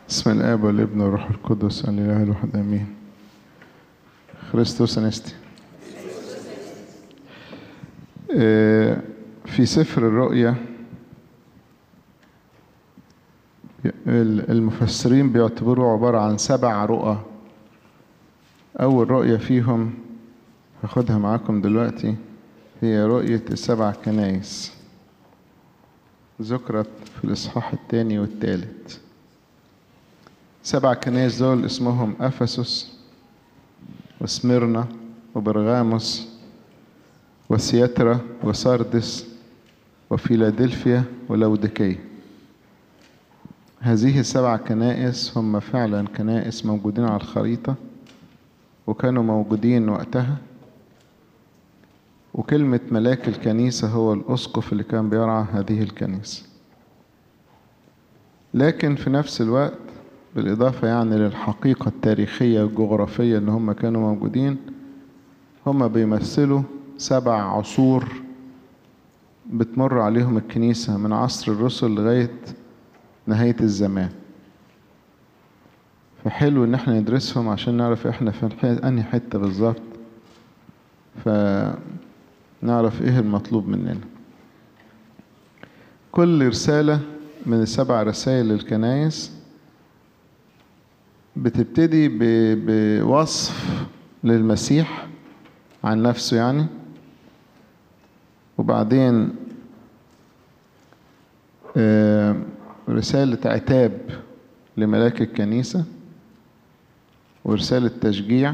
بسم الآب والابن والروح القدس الإله الواحد آمين خريستوس أنستي آه، في سفر الرؤيا المفسرين بيعتبروه عبارة عن سبع رؤى أول رؤية فيهم هاخدها معاكم دلوقتي هي رؤية السبع كنايس ذكرت في الإصحاح الثاني والثالث سبع كنايس دول اسمهم أفسس وسميرنا وبرغاموس وسياترا وساردس وفيلادلفيا ولودكية هذه السبع كنائس هم فعلا كنائس موجودين على الخريطة وكانوا موجودين وقتها وكلمة ملاك الكنيسة هو الأسقف اللي كان بيرعى هذه الكنيسة لكن في نفس الوقت بالإضافة يعني للحقيقة التاريخية والجغرافية إن هم كانوا موجودين هم بيمثلوا سبع عصور بتمر عليهم الكنيسة من عصر الرسل لغاية نهاية الزمان فحلو إن احنا ندرسهم عشان نعرف احنا في أنهي حتة بالظبط فنعرف ايه المطلوب مننا كل رسالة من السبع رسائل للكنايس بتبتدي بوصف للمسيح عن نفسه يعني وبعدين رسالة عتاب لملاك الكنيسة ورسالة تشجيع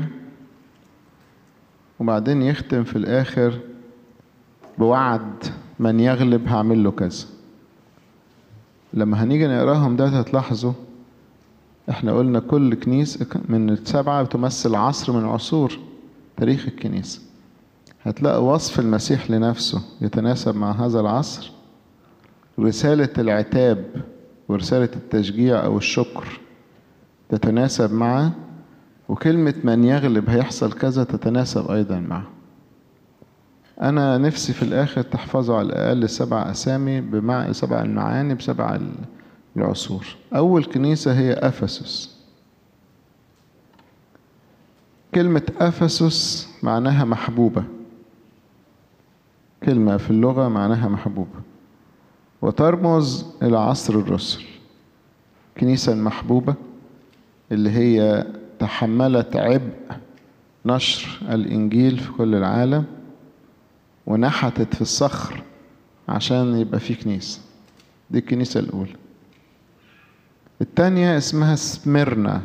وبعدين يختم في الآخر بوعد من يغلب هعمل له كذا لما هنيجي نقراهم ده هتلاحظوا احنا قلنا كل كنيسة من السبعة بتمثل عصر من عصور تاريخ الكنيسة هتلاقي وصف المسيح لنفسه يتناسب مع هذا العصر رسالة العتاب ورسالة التشجيع أو الشكر تتناسب معه وكلمة من يغلب هيحصل كذا تتناسب أيضا معه أنا نفسي في الآخر تحفظوا على الأقل سبع أسامي بمع سبع المعاني بسبع العصور أول كنيسة هي أفسس كلمة أفسس معناها محبوبة كلمة في اللغة معناها محبوبة وترمز إلى عصر الرسل الكنيسة المحبوبة اللي هي تحملت عبء نشر الإنجيل في كل العالم ونحتت في الصخر عشان يبقى في كنيسة دي الكنيسة الأولى التانية اسمها سميرنا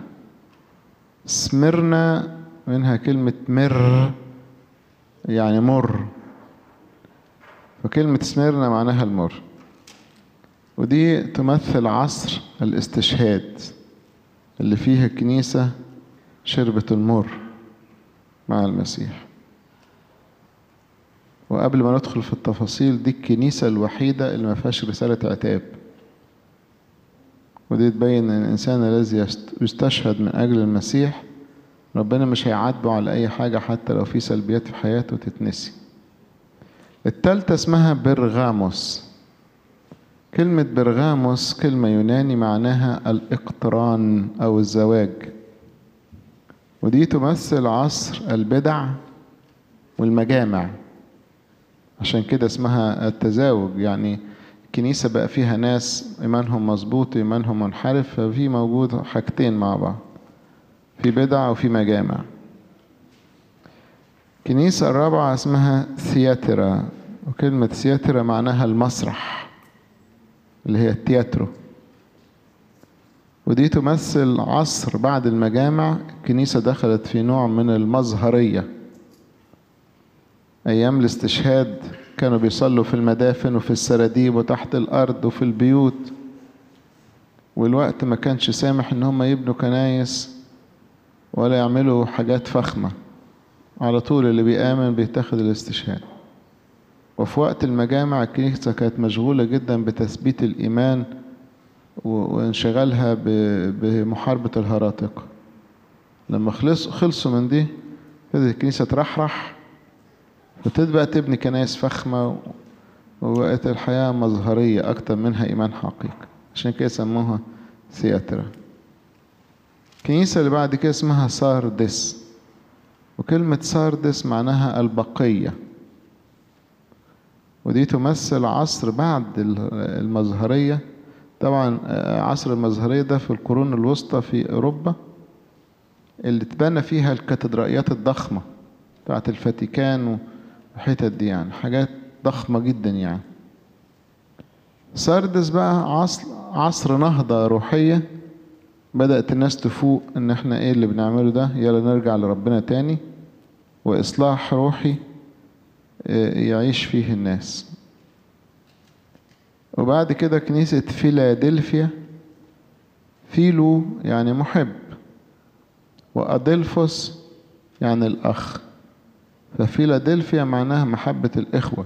سميرنا منها كلمة مر يعني مر فكلمة سميرنا معناها المر ودي تمثل عصر الاستشهاد اللي فيها الكنيسة شربت المر مع المسيح وقبل ما ندخل في التفاصيل دي الكنيسة الوحيدة اللي ما فيهاش رسالة عتاب ودي تبين ان الانسان الذي يستشهد من اجل المسيح ربنا مش هيعاتبه على اي حاجة حتى لو في سلبيات في حياته تتنسي التالتة اسمها برغاموس كلمة برغاموس كلمة يوناني معناها الاقتران أو الزواج ودي تمثل عصر البدع والمجامع عشان كده اسمها التزاوج يعني الكنيسة بقى فيها ناس إيمانهم مظبوط إيمانهم منحرف ففي موجود حاجتين مع بعض في بدع وفي مجامع الكنيسة الرابعة اسمها ثياترا وكلمة ثياترا معناها المسرح اللي هي التياترو ودي تمثل عصر بعد المجامع الكنيسة دخلت في نوع من المظهرية أيام الاستشهاد كانوا بيصلوا في المدافن وفي السراديب وتحت الأرض وفي البيوت والوقت ما كانش سامح إن هم يبنوا كنايس ولا يعملوا حاجات فخمة على طول اللي بيآمن بيتاخد الاستشهاد وفي وقت المجامع الكنيسة كانت مشغولة جدا بتثبيت الإيمان وانشغالها بمحاربة الهراطقة لما خلصوا خلصوا من دي ابتدت الكنيسة ترحرح وتبقى تبني كنايس فخمة وبقت الحياة مظهرية أكتر منها إيمان حقيقي عشان كده سموها ثياترا الكنيسة اللي بعد كده اسمها ساردس وكلمة ساردس معناها البقية ودي تمثل عصر بعد المظهرية طبعا عصر المظهرية ده في القرون الوسطى في أوروبا اللي اتبنى فيها الكاتدرائيات الضخمة بتاعت الفاتيكان والحتت دي يعني حاجات ضخمة جدا يعني ساردس بقى عصر عصر نهضة روحية بدأت الناس تفوق إن إحنا إيه اللي بنعمله ده يلا نرجع لربنا تاني وإصلاح روحي يعيش فيه الناس وبعد كده كنيسة فيلادلفيا فيلو يعني محب وأدلفوس يعني الأخ ففيلادلفيا معناها محبة الإخوة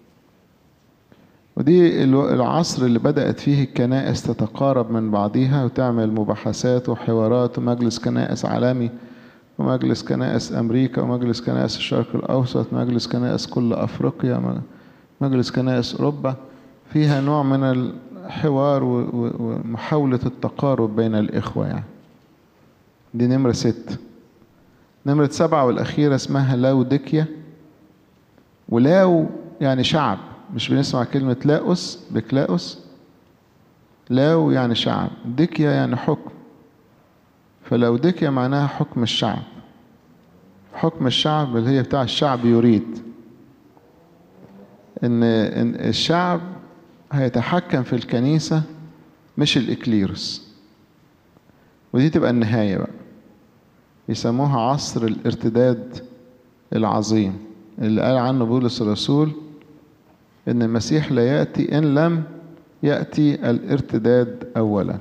ودي العصر اللي بدأت فيه الكنائس تتقارب من بعضيها وتعمل مباحثات وحوارات ومجلس كنائس عالمي ومجلس كنائس أمريكا ومجلس كنائس الشرق الأوسط مجلس كنائس كل أفريقيا مجلس كنائس أوروبا فيها نوع من الحوار ومحاولة التقارب بين الإخوة يعني دي نمرة ست نمرة سبعة والأخيرة اسمها لاوديكيا ولاو يعني شعب مش بنسمع كلمة لاؤس بكلاؤس لاو يعني شعب ديكيا يعني حكم فلاوديكيا معناها حكم الشعب حكم الشعب اللي هي بتاع الشعب يريد ان ان الشعب هيتحكم في الكنيسة مش الإكليروس ودي تبقى النهاية بقى يسموها عصر الارتداد العظيم اللي قال عنه بولس الرسول ان المسيح لا يأتي إن لم يأتي الارتداد أولا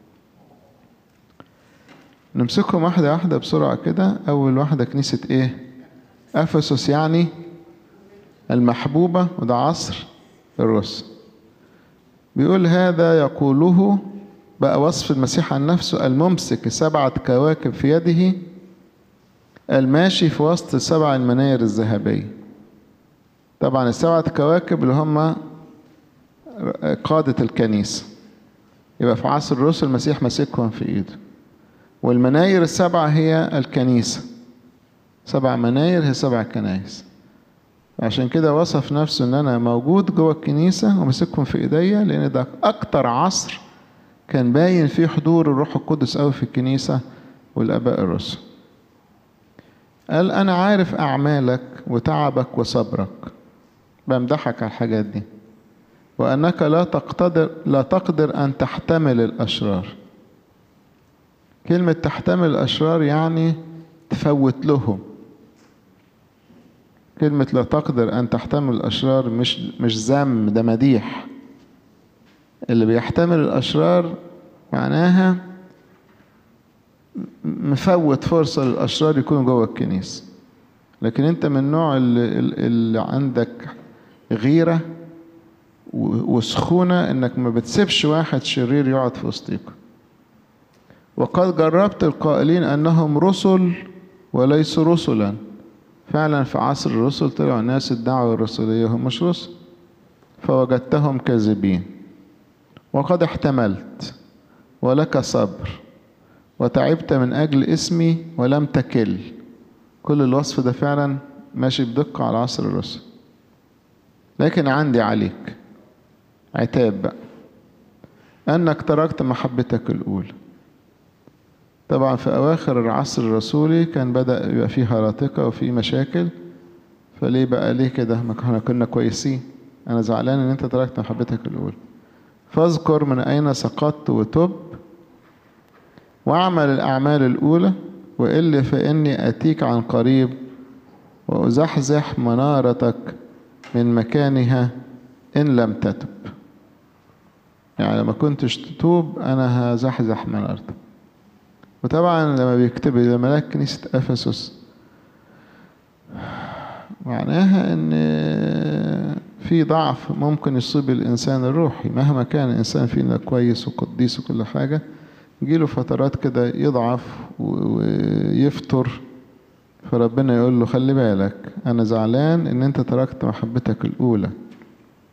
نمسكهم واحدة واحدة بسرعة كده أول واحدة كنيسة إيه أفسس يعني المحبوبة وده عصر الرسل بيقول هذا يقوله بقى وصف المسيح عن نفسه الممسك سبعة كواكب في يده الماشي في وسط سبع المناير الذهبية طبعا السبعة كواكب اللي هم قادة الكنيسة يبقى في عصر الرسل المسيح ماسكهم في ايده والمناير السبعة هي الكنيسة سبع مناير هي سبع كنايس عشان كده وصف نفسه ان انا موجود جوه الكنيسة وماسكهم في ايديا لان ده اكتر عصر كان باين فيه حضور الروح القدس قوي في الكنيسة والاباء الرسل قال انا عارف اعمالك وتعبك وصبرك بمدحك على الحاجات دي وانك لا تقتدر لا تقدر ان تحتمل الاشرار كلمة تحتمل الاشرار يعني تفوت لهم كلمة لا تقدر أن تحتمل الأشرار مش مش ذم ده مديح اللي بيحتمل الأشرار معناها مفوت فرصة للأشرار يكونوا جوه الكنيسة لكن أنت من النوع اللي, اللي عندك غيرة وسخونة إنك ما بتسيبش واحد شرير يقعد في وسطيكم وقد جربت القائلين أنهم رسل وليسوا رسلا فعلا في عصر الرسل طلعوا ناس ادعوا الرسولية هم مش رسل فوجدتهم كاذبين وقد احتملت ولك صبر وتعبت من أجل اسمي ولم تكل كل الوصف ده فعلا ماشي بدقة على عصر الرسل لكن عندي عليك عتاب بقى أنك تركت محبتك الأولى طبعا في أواخر العصر الرسولي كان بدأ يبقى فيه هرطقة وفيه مشاكل فليه بقى ليه كده ما احنا كنا كويسين أنا زعلان إن أنت تركت محبتك الأولى فاذكر من أين سقطت وتب واعمل الأعمال الأولى وإلا فإني أتيك عن قريب وأزحزح منارتك من مكانها إن لم تتب يعني لما كنتش تتوب أنا هزحزح منارتك وطبعا لما بيكتب إلى ملاك كنيسة أفسس معناها إن في ضعف ممكن يصيب الإنسان الروحي مهما كان الإنسان فينا كويس وقديس وكل حاجة يجيله فترات كده يضعف ويفتر فربنا يقول له خلي بالك أنا زعلان إن أنت تركت محبتك الأولى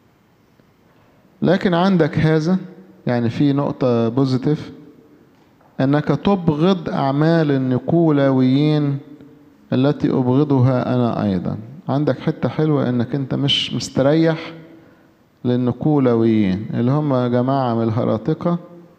لكن عندك هذا يعني في نقطة بوزيتيف أنك تبغض أعمال النيقولاويين التي أبغضها أنا أيضا عندك حتة حلوة أنك أنت مش مستريح للنيقولاويين اللي هم جماعة من الهراطقة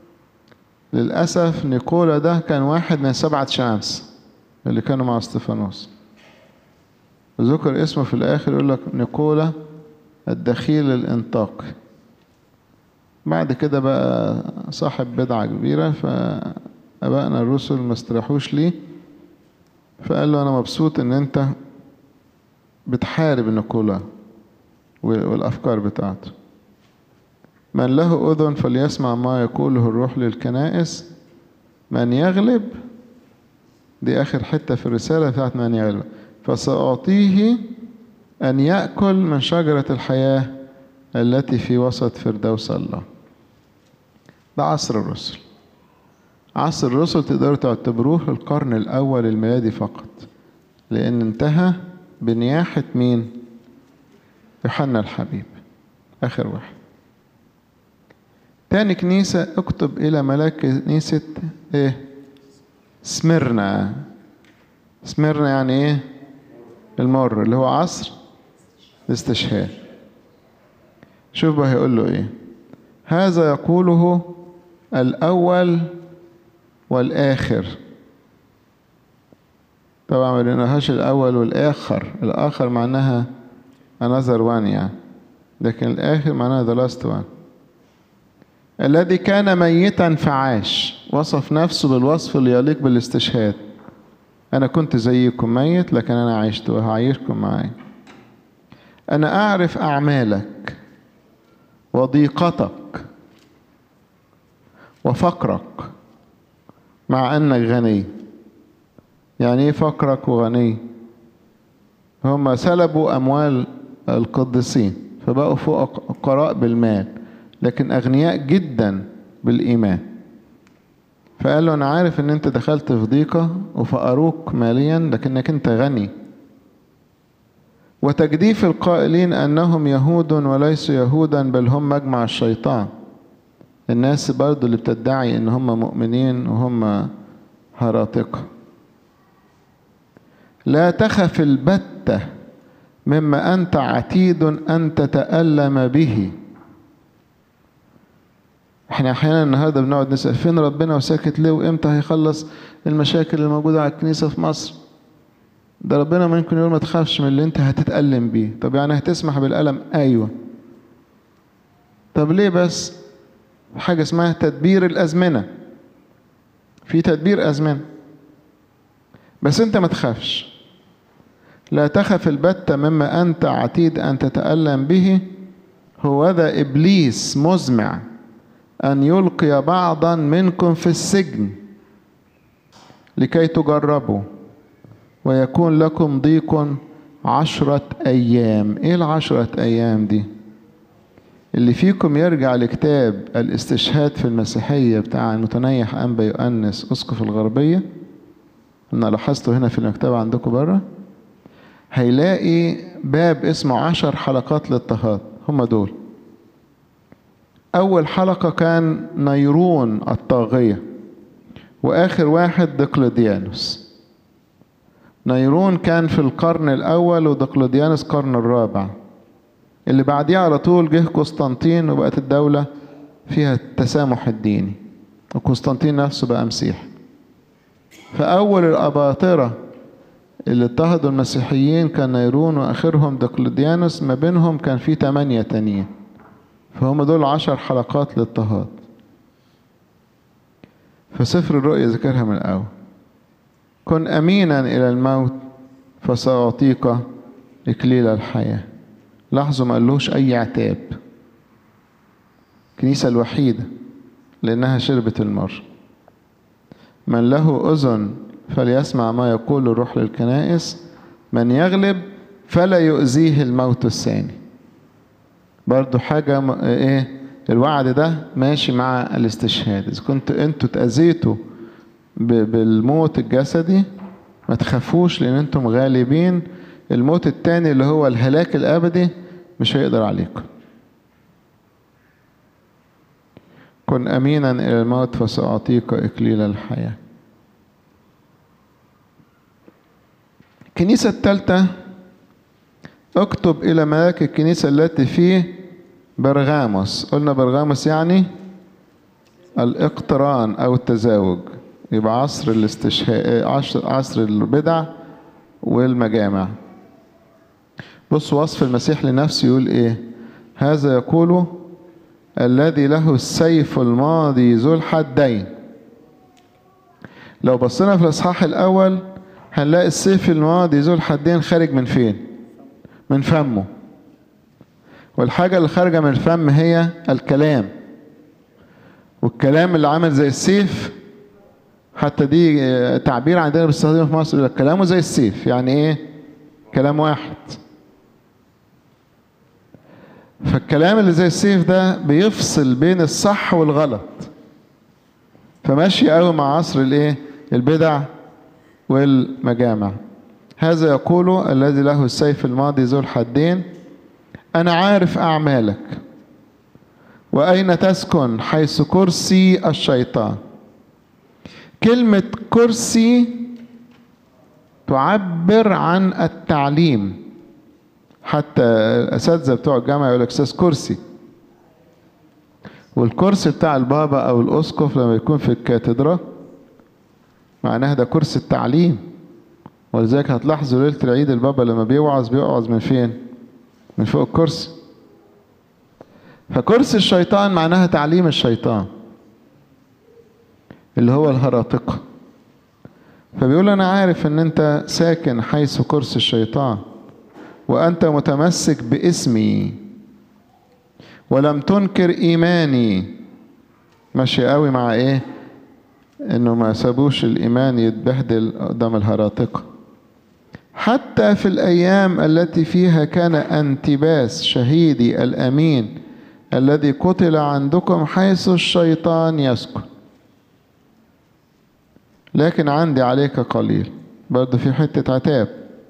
للأسف نيقولا ده كان واحد من سبعة شمس اللي كانوا مع استفانوس ذكر اسمه في الآخر يقول لك نيقولا الدخيل الانطاقي بعد كده بقى صاحب بدعة كبيرة فأبائنا الرسل ما استراحوش ليه فقال له أنا مبسوط إن أنت بتحارب النيقولا والأفكار بتاعته من له أذن فليسمع ما يقوله الروح للكنائس من يغلب دي آخر حتة في الرسالة بتاعت من يغلب فسأعطيه أن يأكل من شجرة الحياة التي في وسط فردوس الله ده عصر الرسل عصر الرسل تقدروا تعتبروه القرن الأول الميلادي فقط لأن انتهى بنياحة مين؟ يوحنا الحبيب آخر واحد تاني كنيسة اكتب إلى ملاك كنيسة إيه؟ سميرنا سميرنا يعني إيه؟ المر اللي هو عصر الاستشهاد شوف بقى هيقول له إيه؟ هذا يقوله الأول والآخر طبعا ما لقيناهاش الأول والآخر الآخر معناها another one يعني لكن الآخر معناها the last one الذي كان ميتا فعاش وصف نفسه بالوصف اللي يليق بالاستشهاد أنا كنت زيكم ميت لكن أنا عشت وهعيشكم معي أنا أعرف أعمالك وضيقتك وفقرك مع أنك غني يعني إيه فقرك وغني هم سلبوا أموال القديسين فبقوا فقراء بالمال لكن أغنياء جدا بالإيمان فقال له أنا عارف إن أنت دخلت في ضيقة وفقروك ماليا لكنك أنت غني وتجديف القائلين أنهم يهود وليسوا يهودا بل هم مجمع الشيطان الناس برضو اللي بتدعي إن هم مؤمنين وهم هراطقة لا تخف البتة مما أنت عتيد أن تتألم به احنا احيانا النهارده بنقعد نسال فين ربنا وساكت ليه وامتى هيخلص المشاكل اللي موجوده على الكنيسه في مصر ده ربنا ممكن يقول ما تخافش من اللي انت هتتألم بيه طب يعني هتسمح بالألم ايوه طب ليه بس حاجة اسمها تدبير الأزمنة في تدبير أزمنة بس انت ما تخافش لا تخف البتة مما أنت عتيد أن تتألم به هو ذا إبليس مزمع أن يلقي بعضا منكم في السجن لكي تجربوا ويكون لكم ضيق عشرة أيام إيه العشرة أيام دي اللي فيكم يرجع لكتاب الاستشهاد في المسيحية بتاع المتنيح أنبا يؤنس أسقف الغربية أنا لاحظته هنا في المكتبة عندكم بره هيلاقي باب اسمه عشر حلقات للاضطهاد هم دول أول حلقة كان نيرون الطاغية وآخر واحد دقلديانوس نيرون كان في القرن الأول ودقلديانوس القرن الرابع اللي بعديه على طول جه قسطنطين وبقت الدولة فيها التسامح الديني وقسطنطين نفسه بقى مسيح فأول الأباطرة اللي اضطهدوا المسيحيين كان نيرون وآخرهم دقلديانوس ما بينهم كان في تمانية تانيين فهم دول عشر حلقات للاضطهاد فسفر الرؤيا ذكرها من الأول كن أمينا إلى الموت فسأعطيك إكليل الحياة لاحظوا ما قالوش أي عتاب الكنيسة الوحيدة لأنها شربت المر من له أذن فليسمع ما يقول الروح للكنائس من يغلب فلا يؤذيه الموت الثاني برضو حاجة م- ايه الوعد ده ماشي مع الاستشهاد إذا كنت انتوا اتأذيتوا ب- بالموت الجسدي ما تخافوش لأن انتم غالبين الموت التاني اللي هو الهلاك الأبدي مش هيقدر عليكم كن أمينا إلى الموت فسأعطيك إكليل الحياة الكنيسة الثالثة اكتب إلى ملاك الكنيسة التي في برغاموس قلنا برغاموس يعني الاقتران أو التزاوج يبقى عصر الاستشهاء عصر, عصر البدع والمجامع بص وصف المسيح لنفسه يقول ايه هذا يقول الذي له السيف الماضي ذو الحدين لو بصينا في الاصحاح الاول هنلاقي السيف الماضي ذو الحدين خارج من فين من فمه والحاجة اللي خارجة من الفم هي الكلام والكلام اللي عامل زي السيف حتى دي تعبير عندنا بنستخدمه في مصر يقول كلامه زي السيف يعني ايه كلام واحد فالكلام اللي زي السيف ده بيفصل بين الصح والغلط فماشي قوي مع عصر الايه البدع والمجامع هذا يقول الذي له السيف الماضي ذو الحدين انا عارف اعمالك واين تسكن حيث كرسي الشيطان كلمه كرسي تعبر عن التعليم حتى الاساتذه بتوع الجامعه يقول لك استاذ كرسي والكرسي بتاع البابا او الاسقف لما يكون في الكاتدرا معناها ده كرسي التعليم ولذلك هتلاحظوا ليله العيد البابا لما بيوعظ بيوعظ من فين من فوق الكرسي فكرسي الشيطان معناها تعليم الشيطان اللي هو الهراطقه فبيقول انا عارف ان انت ساكن حيث كرسي الشيطان وأنت متمسك باسمي ولم تنكر إيماني ماشي قوي مع إيه إنه ما سابوش الإيمان يتبهدل قدام الهراطقة حتى في الأيام التي فيها كان أنتباس شهيدي الأمين الذي قتل عندكم حيث الشيطان يسكن لكن عندي عليك قليل برضه في حتة عتاب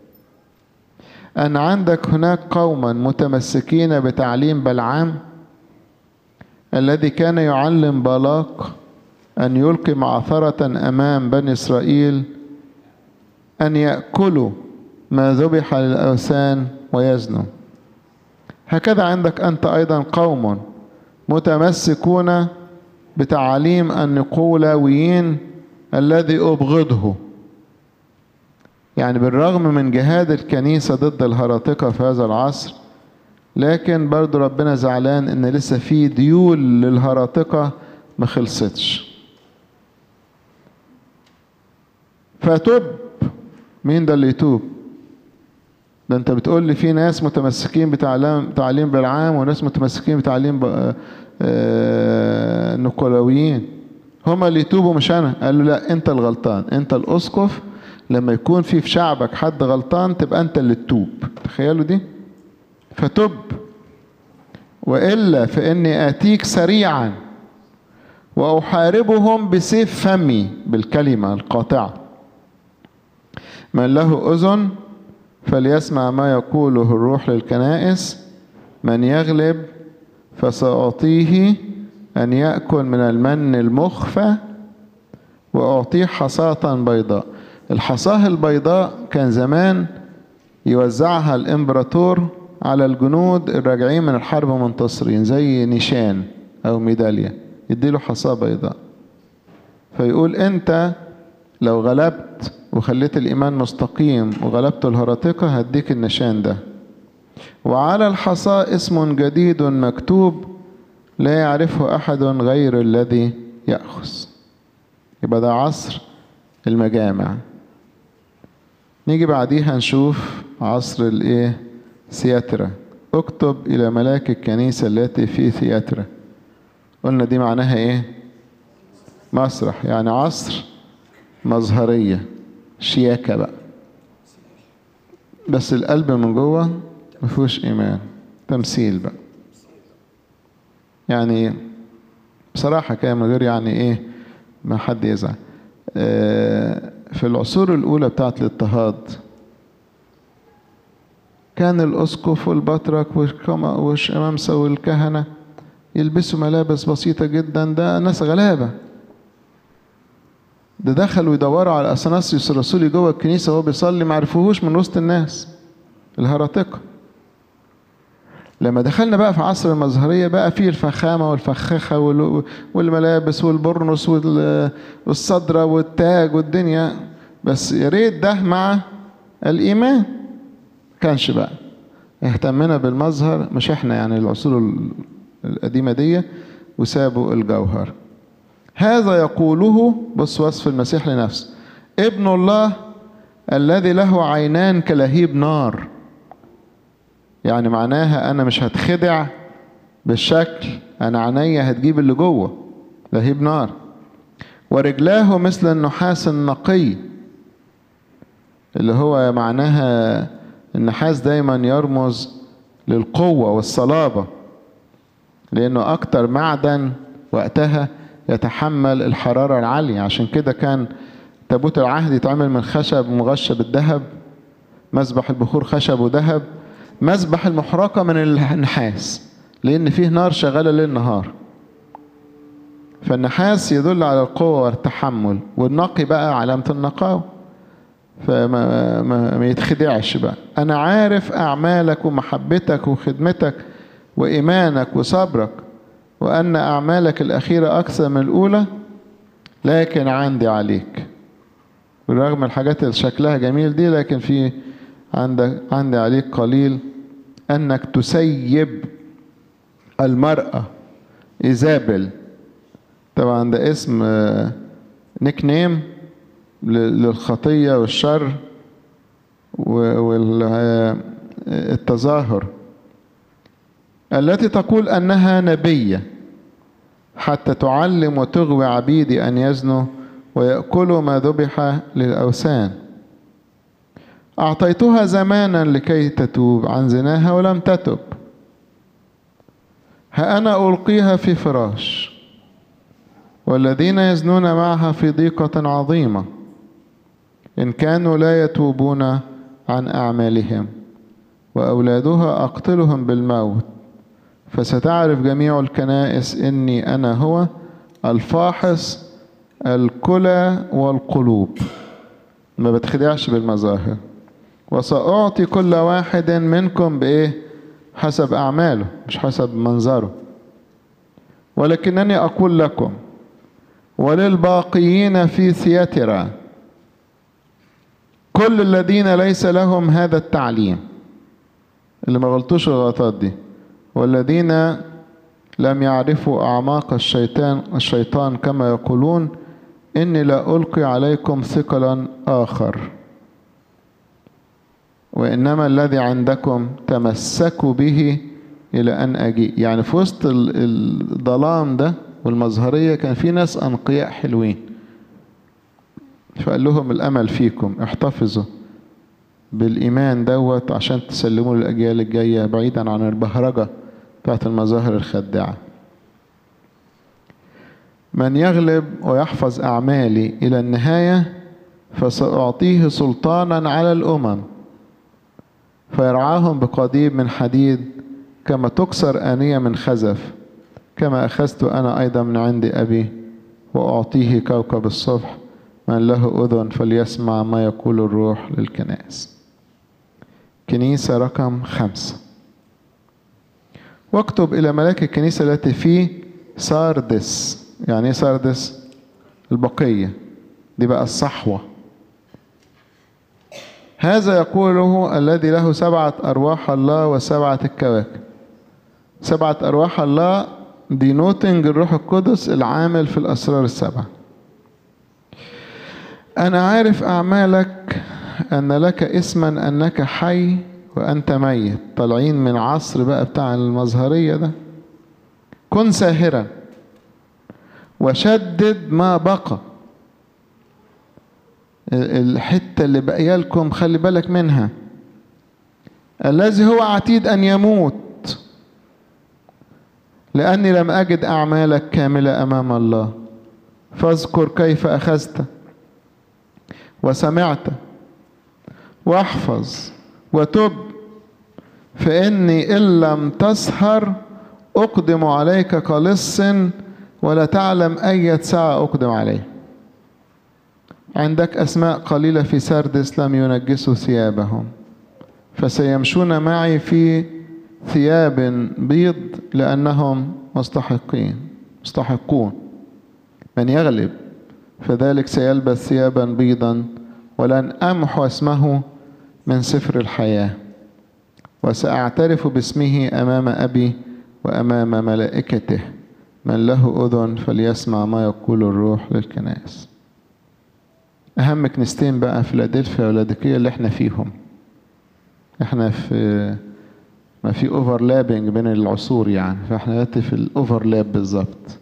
أن عندك هناك قوما متمسكين بتعليم بلعام الذي كان يعلم بالاق أن يلقي معثرة أمام بني إسرائيل أن يأكلوا ما ذبح للأوثان ويزنوا هكذا عندك أنت أيضا قوم متمسكون بتعاليم النقولاويين الذي أبغضه يعني بالرغم من جهاد الكنيسة ضد الهراطقة في هذا العصر لكن برضو ربنا زعلان ان لسه في ديول للهراطقة ما خلصتش فتب مين ده اللي يتوب ده انت بتقول لي في ناس متمسكين بتعليم تعليم بالعام وناس متمسكين بتعليم النقلاويين هما اللي يتوبوا مش انا قال له لا انت الغلطان انت الاسقف لما يكون في في شعبك حد غلطان تبقى انت اللي تتوب تخيلوا دي فتب والا فاني اتيك سريعا واحاربهم بسيف فمي بالكلمه القاطعه من له اذن فليسمع ما يقوله الروح للكنائس من يغلب فساعطيه ان ياكل من المن المخفى واعطيه حصاه بيضاء الحصاه البيضاء كان زمان يوزعها الامبراطور على الجنود الراجعين من الحرب منتصرين زي نشان او ميداليه يديله حصاه بيضاء فيقول انت لو غلبت وخليت الايمان مستقيم وغلبت الهراطقه هديك النشان ده وعلى الحصاه اسم جديد مكتوب لا يعرفه احد غير الذي ياخذ يبقى ده عصر المجامع نيجي بعديها نشوف عصر الايه سياترا اكتب الى ملاك الكنيسة التي في ثياترا قلنا دي معناها ايه مسرح يعني عصر مظهرية شياكة بقى بس القلب من جوه مفيهوش ايمان تمثيل بقى يعني بصراحة كده من غير يعني ايه ما حد يزعل في العصور الأولى بتاعت الاضطهاد كان الأسقف والبطرك والشمامسة والكهنة يلبسوا ملابس بسيطة جدا ده ناس غلابة ده دخلوا يدوروا على اثناسيوس الرسولي جوه الكنيسه وهو بيصلي ما عرفوهوش من وسط الناس الهراطقه لما دخلنا بقى في عصر المظهريه بقى فيه الفخامه والفخاخه والملابس والبرنس والصدره والتاج والدنيا بس يا ريت ده مع الايمان كانش بقى اهتمنا بالمظهر مش احنا يعني العصور القديمه دي وسابوا الجوهر هذا يقوله بص وصف المسيح لنفسه ابن الله الذي له عينان كلهيب نار يعني معناها انا مش هتخدع بالشكل انا عينيا هتجيب اللي جوه لهيب نار ورجلاه مثل النحاس النقي اللي هو معناها النحاس دايما يرمز للقوة والصلابة لأنه أكتر معدن وقتها يتحمل الحرارة العالية عشان كده كان تابوت العهد يتعمل من خشب مغشى بالذهب مسبح البخور خشب وذهب مسبح المحرقة من النحاس لأن فيه نار شغالة ليل نهار فالنحاس يدل على القوة والتحمل والنقي بقى علامة النقاوة فما ما, ما يتخدعش بقى أنا عارف أعمالك ومحبتك وخدمتك وإيمانك وصبرك وأن أعمالك الأخيرة أكثر من الأولى لكن عندي عليك بالرغم الحاجات اللي شكلها جميل دي لكن في عندك عندي عليك قليل أنك تسيب المرأة إيزابل طبعا ده اسم نيك نيم للخطية والشر والتظاهر التي تقول أنها نبية حتى تعلم وتغوي عبيدي أن يزنوا ويأكلوا ما ذبح للأوثان أعطيتها زمانا لكي تتوب عن زناها ولم تتب ها أنا ألقيها في فراش والذين يزنون معها في ضيقة عظيمة إن كانوا لا يتوبون عن أعمالهم وأولادها أقتلهم بالموت فستعرف جميع الكنائس إني أنا هو الفاحص الكلى والقلوب ما بتخدعش بالمظاهر وسأعطي كل واحد منكم بإيه حسب أعماله مش حسب منظره ولكنني أقول لكم وللباقيين في ثياترا كل الذين ليس لهم هذا التعليم اللي ما غلطوش الغلطات دي والذين لم يعرفوا أعماق الشيطان الشيطان كما يقولون إني لا ألقي عليكم ثقلا آخر وإنما الذي عندكم تمسكوا به إلى أن أجيء يعني في وسط الظلام ده والمظهرية كان في ناس أنقياء حلوين فقال لهم الأمل فيكم احتفظوا بالإيمان دوت عشان تسلموا للأجيال الجاية بعيدا عن البهرجة بتاعت المظاهر الخداعة من يغلب ويحفظ أعمالي إلى النهاية فسأعطيه سلطانا على الأمم فيرعاهم بقضيب من حديد كما تكسر آنية من خزف كما أخذت أنا أيضا من عند أبي وأعطيه كوكب الصبح من له أذن فليسمع ما يقول الروح للكنائس كنيسة رقم خمسة واكتب إلى ملاك الكنيسة التي في ساردس يعني ايه ساردس البقية دي بقى الصحوة هذا يقوله الذي له سبعة أرواح الله وسبعة الكواكب سبعة أرواح الله دي نوتنج الروح القدس العامل في الأسرار السبعة أنا عارف أعمالك أن لك اسما أنك حي وأنت ميت طالعين من عصر بقى بتاع المظهرية ده كن ساهرا وشدد ما بقى الحتة اللي بقية لكم خلي بالك منها الذي هو عتيد أن يموت لأني لم أجد أعمالك كاملة أمام الله فاذكر كيف أخذت وسمعت واحفظ وتب فإني إن لم تسهر أقدم عليك كلص ولا تعلم أية ساعة أقدم عليه عندك أسماء قليلة في سردس لم ينجسوا ثيابهم فسيمشون معي في ثياب بيض لأنهم مستحقين مستحقون من يغلب فذلك سيلبس ثيابا بيضا ولن أمحو اسمه من سفر الحياة وسأعترف باسمه أمام أبي وأمام ملائكته من له أذن فليسمع ما يقول الروح للكنائس أهم كنيستين بقى فيلادلفيا ولاديكية اللي احنا فيهم احنا في ما في اوفرلابنج بين العصور يعني فاحنا دلوقتي في الاوفرلاب بالظبط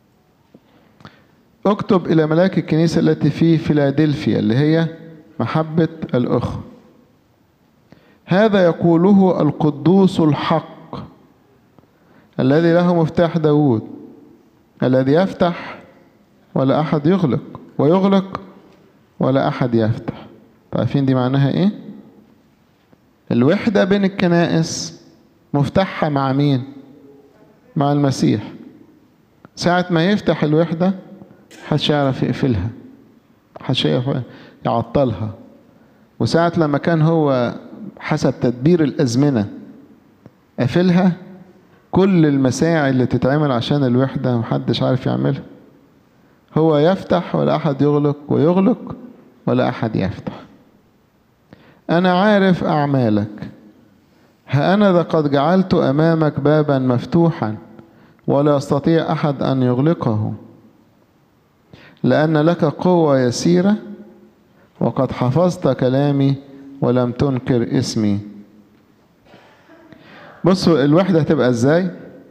اكتب الى ملاك الكنيسه التي في فيلادلفيا اللي هي محبه الاخوه هذا يقوله القدوس الحق الذي له مفتاح داود الذي يفتح ولا احد يغلق ويغلق ولا احد يفتح عارفين دي معناها ايه الوحده بين الكنائس مفتاحها مع مين مع المسيح ساعة ما يفتح الوحدة محدش يعرف يقفلها محدش يعرف يعطلها وساعة لما كان هو حسب تدبير الأزمنة قافلها كل المساعي اللي تتعمل عشان الوحدة محدش عارف يعملها هو يفتح ولا أحد يغلق ويغلق ولا أحد يفتح أنا عارف أعمالك ها أنا ذا قد جعلت أمامك بابا مفتوحا ولا يستطيع أحد أن يغلقه لأن لك قوة يسيرة وقد حفظت كلامي ولم تنكر اسمي بصوا الوحدة هتبقى ازاي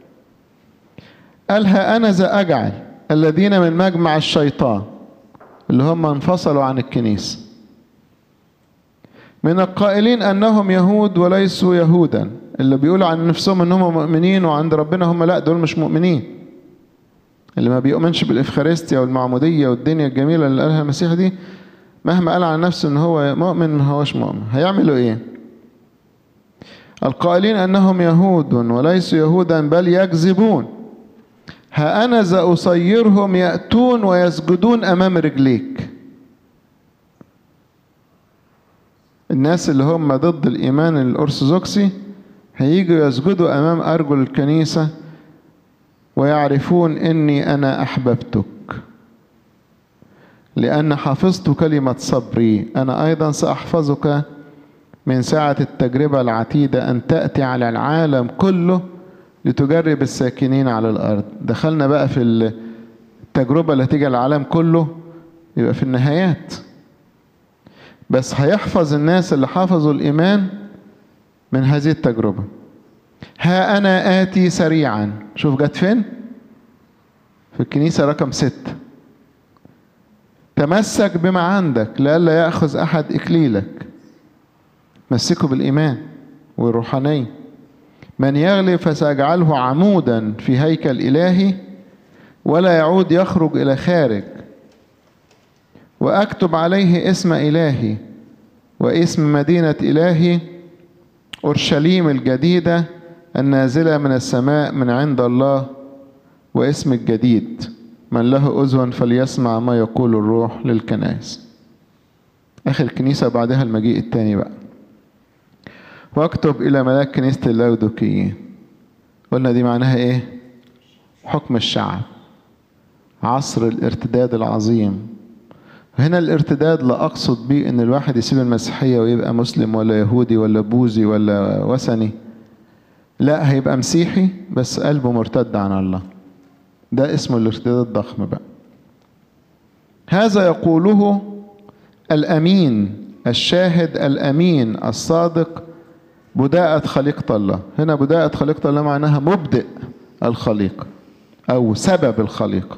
قالها أنا ذا أجعل الذين من مجمع الشيطان اللي هم انفصلوا عن الكنيسة من القائلين أنهم يهود وليسوا يهودا اللي بيقولوا عن نفسهم أنهم مؤمنين وعند ربنا هم لا دول مش مؤمنين اللي ما بيؤمنش بالإفخارستيا والمعمودية والدنيا الجميلة اللي قالها المسيح دي مهما قال عن نفسه ان هو مؤمن ما هوش مؤمن هيعملوا ايه القائلين انهم يهود وليسوا يهودا بل يكذبون ها انا ذا اصيرهم ياتون ويسجدون امام رجليك الناس اللي هم ضد الايمان الارثوذكسي هيجوا يسجدوا امام ارجل الكنيسه ويعرفون اني انا احببتك لأن حفظت كلمة صبري أنا أيضا سأحفظك من ساعة التجربة العتيدة أن تأتي على العالم كله لتجرب الساكنين على الأرض دخلنا بقى في التجربة اللي هتيجي على العالم كله يبقى في النهايات بس هيحفظ الناس اللي حفظوا الإيمان من هذه التجربة ها أنا آتي سريعا شوف جت فين في الكنيسة رقم ستة تمسك بما عندك لئلا ياخذ احد اكليلك مسكه بالايمان والروحانيه من يغلب فساجعله عمودا في هيكل الهي ولا يعود يخرج الى خارج واكتب عليه اسم الهي واسم مدينه الهي اورشليم الجديده النازله من السماء من عند الله واسم الجديد من له أذن فليسمع ما يقول الروح للكنائس آخر كنيسة بعدها المجيء الثاني بقى واكتب إلى ملاك كنيسة اللودوكيين قلنا دي معناها إيه حكم الشعب عصر الارتداد العظيم هنا الارتداد لا أقصد بيه إن الواحد يسيب المسيحية ويبقى مسلم ولا يهودي ولا بوذي ولا وثني لا هيبقى مسيحي بس قلبه مرتد عن الله ده اسمه الارتداد الضخم بقى هذا يقوله الامين الشاهد الامين الصادق بداءة خليقة الله هنا بداءة خليقة الله معناها مبدئ الخليقة او سبب الخليقة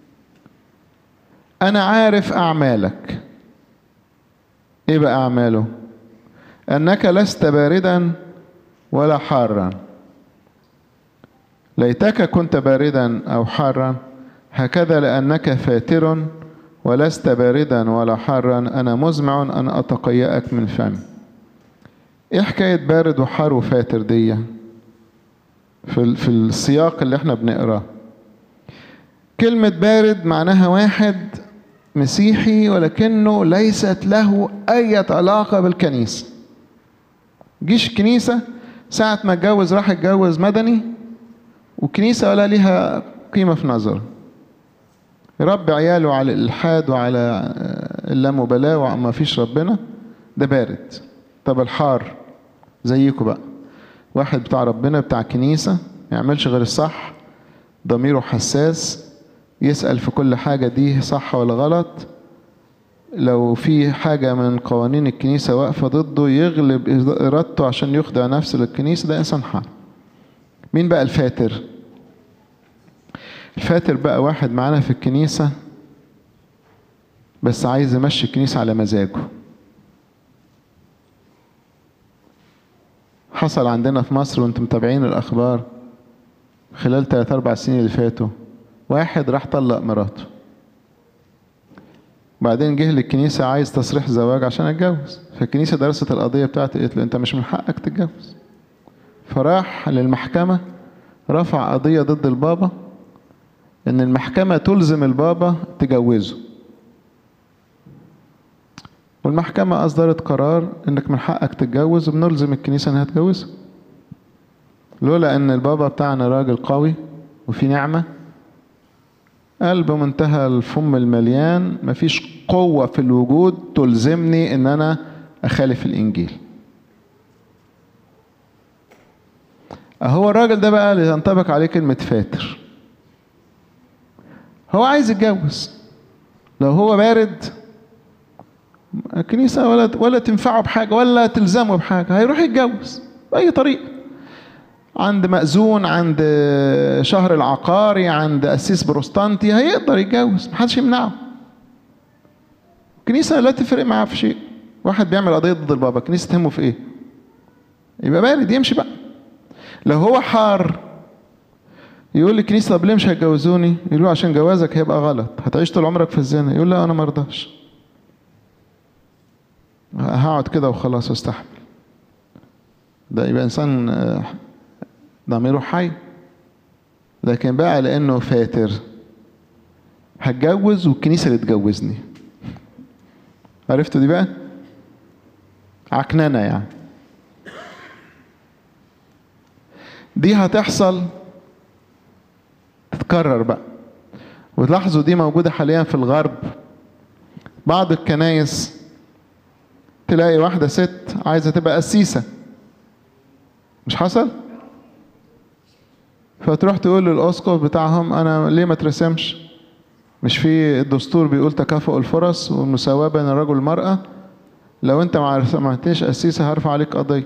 انا عارف اعمالك ايه بقى اعماله انك لست باردا ولا حارا ليتك كنت باردا او حارا هكذا لانك فاتر ولست باردا ولا حارا انا مزمع ان اتقيأك من فمي ايه حكايه بارد وحار وفاتر دي في في السياق اللي احنا بنقراه كلمة بارد معناها واحد مسيحي ولكنه ليست له أي علاقة بالكنيسة جيش الكنيسة ساعة ما اتجوز راح اتجوز مدني والكنيسة ولا ليها قيمة في نظره يربي عياله على الإلحاد وعلى اللامبالاة وما فيش ربنا ده بارد طب الحار زيكم بقى واحد بتاع ربنا بتاع كنيسة ما يعملش غير الصح ضميره حساس يسأل في كل حاجة دي صح ولا غلط لو في حاجة من قوانين الكنيسة واقفة ضده يغلب إرادته عشان يخضع نفسه للكنيسة ده إنسان حار مين بقى الفاتر الفاتر بقى واحد معانا في الكنيسة بس عايز يمشي الكنيسة على مزاجه حصل عندنا في مصر وانتم متابعين الأخبار خلال 3 أربع سنين اللي فاتوا واحد راح طلق مراته بعدين جه للكنيسة عايز تصريح زواج عشان اتجوز فالكنيسة درست القضية بتاعته قالت له انت مش من حقك تتجوز فراح للمحكمة رفع قضية ضد البابا ان المحكمة تلزم البابا تجوزه والمحكمة أصدرت قرار إنك من حقك تتجوز وبنلزم الكنيسة إنها تجوزه لولا إن البابا بتاعنا راجل قوي وفي نعمة قال بمنتهى الفم المليان مفيش قوة في الوجود تلزمني إن أنا أخالف الإنجيل هو الراجل ده بقى اللي ينطبق عليه كلمة فاتر هو عايز يتجوز لو هو بارد الكنيسة ولا ولا تنفعه بحاجة ولا تلزمه بحاجة هيروح يتجوز بأي طريقة عند مأذون عند شهر العقاري عند قسيس بروستانتي هيقدر يتجوز محدش يمنعه الكنيسة لا تفرق معاه في شيء واحد بيعمل قضية ضد البابا الكنيسة تهمه في ايه يبقى بارد يمشي بقى لو هو حار يقول للكنيسة طب ليه مش هيتجوزوني يقول له عشان جوازك هيبقى غلط هتعيش طول عمرك في الزنا يقول لا انا مرضاش هقعد كده وخلاص واستحمل ده يبقى انسان ضميره حي لكن بقى لانه فاتر هتجوز والكنيسه اللي تجوزني عرفتوا دي بقى عكننه يعني دي هتحصل تتكرر بقى وتلاحظوا دي موجوده حاليا في الغرب بعض الكنايس تلاقي واحدة ست عايزة تبقى قسيسة مش حصل؟ فتروح تقول للأسقف بتاعهم أنا ليه ما ترسمش؟ مش في الدستور بيقول تكافؤ الفرص والمساواة بين الرجل والمرأة لو أنت ما عملتش قسيسة هرفع عليك قضية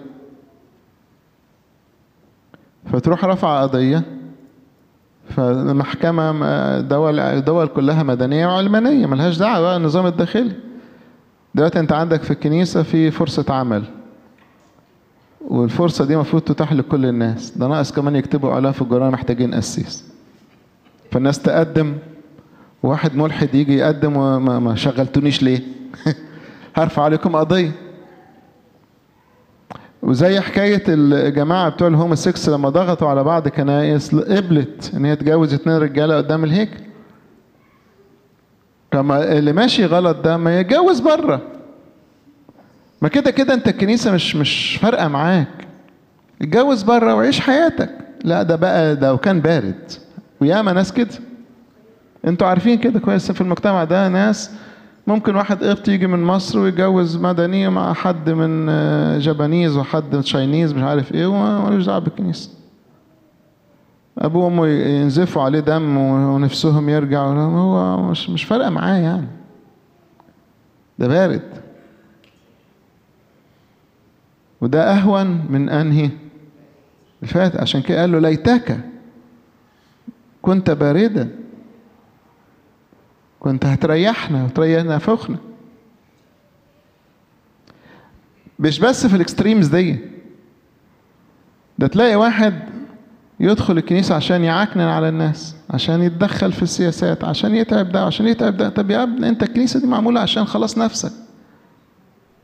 فتروح رفع قضية فالمحكمة دول دول كلها مدنية وعلمانية ملهاش دعوة بقى النظام الداخلي دلوقتي انت عندك في الكنيسة في فرصة عمل والفرصة دي المفروض تتاح لكل الناس ده ناقص كمان يكتبوا اعلان في الجرائد محتاجين قسيس فالناس تقدم واحد ملحد يجي يقدم وما ما شغلتونيش ليه هرفع عليكم قضية وزي حكاية الجماعة بتوع الهوم سكس لما ضغطوا على بعض كنائس قبلت ان هي تجوز اتنين رجالة قدام الهيكل كما اللي ماشي غلط ده ما يتجوز بره ما كده كده انت الكنيسة مش مش فارقة معاك اتجوز بره وعيش حياتك لا ده بقى ده وكان بارد وياما ناس كده انتوا عارفين كده كويس في المجتمع ده ناس ممكن واحد قبطي يجي من مصر ويتجوز مدني مع حد من جابانيز وحد من تشاينيز مش عارف ايه ومالوش دعوه بالكنيسه ابوه وامه ينزفوا عليه دم ونفسهم يرجع هو مش مش فارقه معاه يعني ده بارد وده اهون من انهي الفات عشان كده قال له ليتك كنت باردا كنت هتريحنا وتريحنا فوقنا مش بس في الاكستريمز دي ده تلاقي واحد يدخل الكنيسة عشان يعكنن على الناس عشان يتدخل في السياسات عشان يتعب ده عشان يتعب ده طب يا ابني انت الكنيسة دي معمولة عشان خلاص نفسك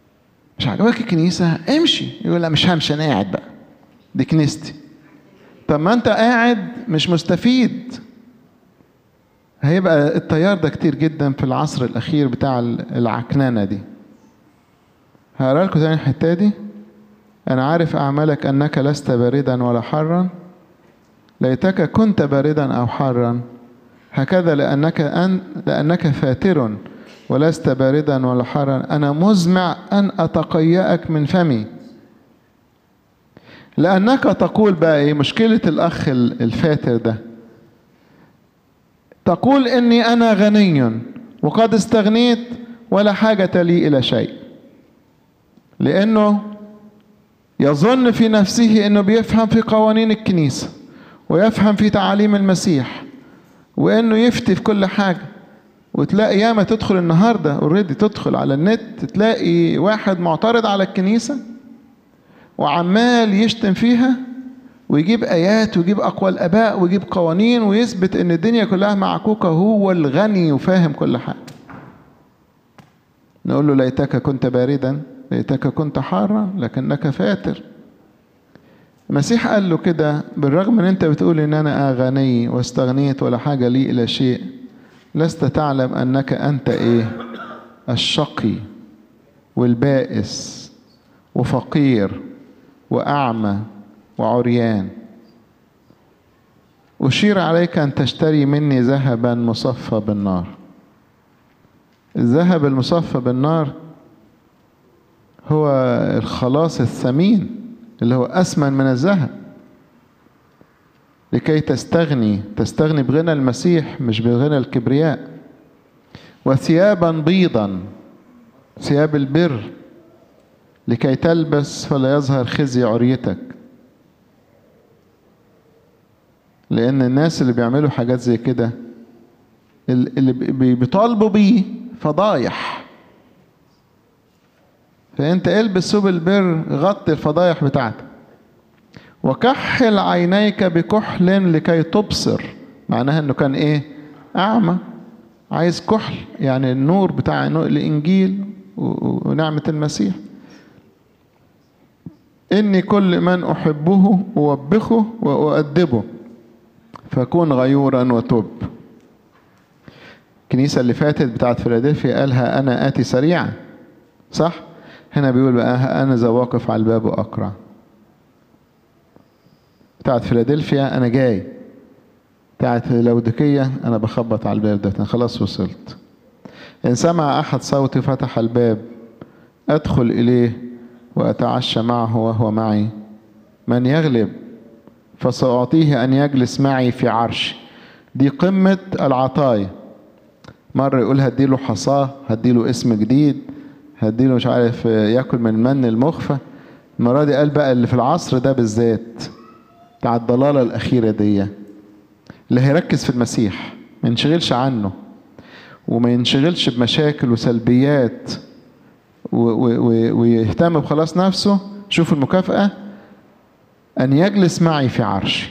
مش عجبك الكنيسة امشي يقول لا مش همشي انا قاعد بقى دي كنيستي طب طب ما انت قاعد مش مستفيد هيبقى التيار ده كتير جدا في العصر الاخير بتاع العكنانه دي هقرا لكم تاني الحته دي انا عارف اعمالك انك لست باردا ولا حارا ليتك كنت باردا او حارا هكذا لانك أن لانك فاتر ولست باردا ولا حارا انا مزمع ان اتقيأك من فمي لانك تقول بقى ايه مشكله الاخ الفاتر ده تقول اني انا غني وقد استغنيت ولا حاجه لي الى شيء لانه يظن في نفسه انه بيفهم في قوانين الكنيسه ويفهم في تعاليم المسيح وانه يفتي في كل حاجه وتلاقي ياما تدخل النهارده اوريدي تدخل على النت تلاقي واحد معترض على الكنيسه وعمال يشتم فيها ويجيب ايات ويجيب اقوال اباء ويجيب قوانين ويثبت ان الدنيا كلها معكوكه هو الغني وفاهم كل حاجه نقول له ليتك كنت باردا ليتك كنت حارا لكنك فاتر المسيح قال له كده بالرغم ان انت بتقول ان انا غني واستغنيت ولا حاجه لي الى شيء لست تعلم انك انت ايه الشقي والبائس وفقير واعمى وعريان اشير عليك ان تشتري مني ذهبا مصفى بالنار الذهب المصفى بالنار هو الخلاص الثمين اللي هو أثمن من الذهب لكي تستغني تستغني بغنى المسيح مش بغنى الكبرياء وثيابا بيضا ثياب البر لكي تلبس فلا يظهر خزي عريتك لأن الناس اللي بيعملوا حاجات زي كده اللي بيطالبوا بيه فضايح فانت البس ثوب البر غطي الفضايح بتاعتك وكحل عينيك بكحل لكي تبصر معناها انه كان ايه اعمى عايز كحل يعني النور بتاع الانجيل ونعمة المسيح اني كل من احبه اوبخه واؤدبه فكن غيورا وتب الكنيسة اللي فاتت بتاعت فيلادلفيا قالها انا اتي سريعا صح هنا بيقول بقى أنا ذا واقف على الباب وأقرع بتاعت فيلادلفيا أنا جاي بتاعت لودكية أنا بخبط على الباب ده أنا خلاص وصلت إن سمع أحد صوتي فتح الباب أدخل إليه وأتعشى معه وهو معي من يغلب فسأعطيه أن يجلس معي في عرش دي قمة العطايا مرة يقول هديله حصاه هديله اسم جديد هديله مش عارف ياكل من المن المخفى المرة دي قال بقى اللي في العصر ده بالذات بتاع الضلالة الأخيرة دي اللي هيركز في المسيح ما ينشغلش عنه وما ينشغلش بمشاكل وسلبيات ويهتم بخلاص نفسه شوف المكافأة أن يجلس معي في عرشي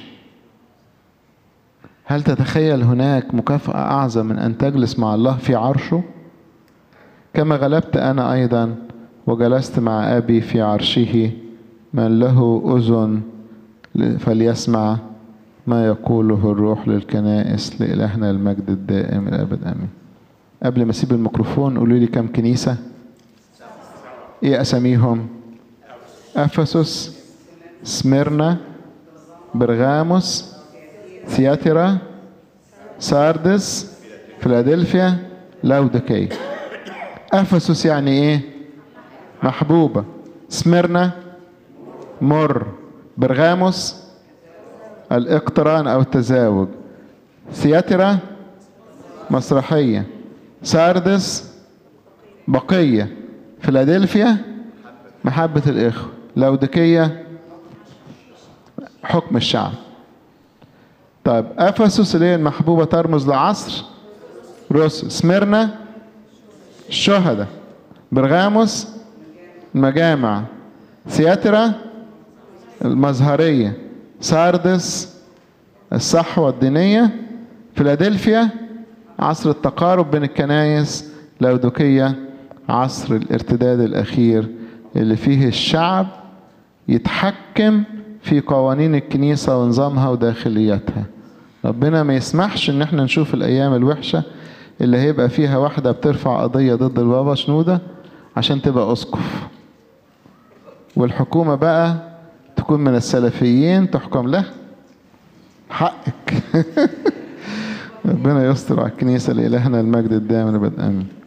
هل تتخيل هناك مكافأة أعظم من أن تجلس مع الله في عرشه؟ كما غلبت أنا أيضا وجلست مع أبي في عرشه من له أذن فليسمع ما يقوله الروح للكنائس لإلهنا المجد الدائم الأبد آمين قبل ما أسيب الميكروفون قولوا لي كم كنيسة إيه أساميهم أفسس سميرنا برغاموس ثياترا ساردس فيلادلفيا لاودكيه افسس يعني ايه محبوبه سمرنا مر برغاموس الاقتران او التزاوج ثياترا مسرحيه ساردس بقيه فيلادلفيا محبه الاخوه لودكيه حكم الشعب طيب افسس اللي هي المحبوبه ترمز لعصر روس سمرنا الشهداء برغاموس المجامع ثياترا المظهرية ساردس الصحوة الدينية فيلادلفيا عصر التقارب بين الكنايس لودوكية عصر الارتداد الأخير اللي فيه الشعب يتحكم في قوانين الكنيسة ونظامها وداخلياتها ربنا ما يسمحش ان احنا نشوف الايام الوحشة اللي هيبقى فيها واحدة بترفع قضية ضد البابا شنودة عشان تبقى اسقف والحكومة بقى تكون من السلفيين تحكم له حقك ربنا يستر على الكنيسة لإلهنا المجد الدائم أبد آمين